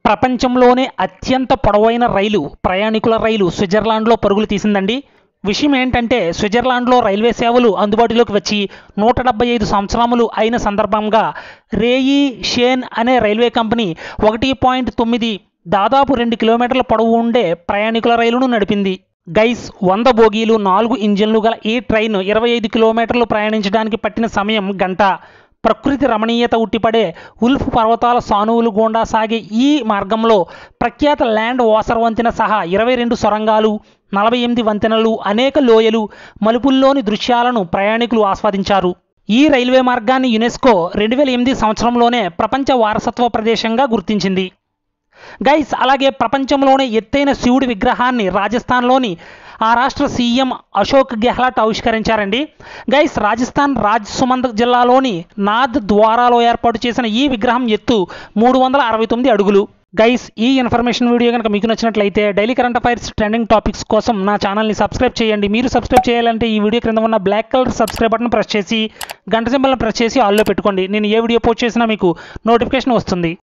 ప్రపంచంలోనే అత్యంత పొడవైన రైలు ప్రయాణికుల రైలు స్విట్జర్లాండ్లో పరుగులు తీసిందండి విషయం ఏంటంటే స్విట్జర్లాండ్లో రైల్వే సేవలు అందుబాటులోకి వచ్చి నూట డెబ్బై ఐదు సంవత్సరములు అయిన సందర్భంగా రేయి షేన్ అనే రైల్వే కంపెనీ ఒకటి పాయింట్ తొమ్మిది దాదాపు రెండు కిలోమీటర్ల పొడవు ఉండే ప్రయాణికుల రైలును నడిపింది గైస్ వంద బోగీలు నాలుగు ఇంజిన్లు గల ఈ ట్రైన్ ఇరవై ఐదు కిలోమీటర్లు ప్రయాణించడానికి పట్టిన సమయం గంట ప్రకృతి రమణీయత ఉట్టిపడే ఉల్ఫ్ పర్వతాల సానువులు గుండా సాగే ఈ మార్గంలో ప్రఖ్యాత ల్యాండ్ వాసర్ వంతెన సహా ఇరవై రెండు సొరంగాలు నలభై ఎనిమిది వంతెనలు అనేక లోయలు మలుపుల్లోని దృశ్యాలను ప్రయాణికులు ఆస్వాదించారు ఈ రైల్వే మార్గాన్ని యునెస్కో రెండు వేల ఎనిమిది సంవత్సరంలోనే ప్రపంచ వారసత్వ ప్రదేశంగా గుర్తించింది గైస్ అలాగే ప్రపంచంలోనే ఎత్తైన శివుడి విగ్రహాన్ని రాజస్థాన్లోని ఆ రాష్ట్ర సీఎం అశోక్ గెహ్లాట్ ఆవిష్కరించారండి గైస్ రాజస్థాన్ రాజ్ సుమంద్ జిల్లాలోని నాథ్ ద్వారాలో ఏర్పాటు చేసిన ఈ విగ్రహం ఎత్తు మూడు వందల అరవై తొమ్మిది అడుగులు గైస్ ఈ ఇన్ఫర్మేషన్ వీడియో కనుక మీకు నచ్చినట్లయితే daily current affairs trending topics కోసం నా ఛానల్ని సబ్స్క్రైబ్ చేయండి మీరు సబ్స్క్రైబ్ చేయాలంటే ఈ వీడియో క్రింద ఉన్న black colour subscribe button press చేసి గంట సింబల్ని ప్రెస్ చేసి ఆల్లో పెట్టుకోండి నేను ఏ వీడియో పోస్ట్ చేసినా మీకు నోటిఫికేషన్ వస్తుంది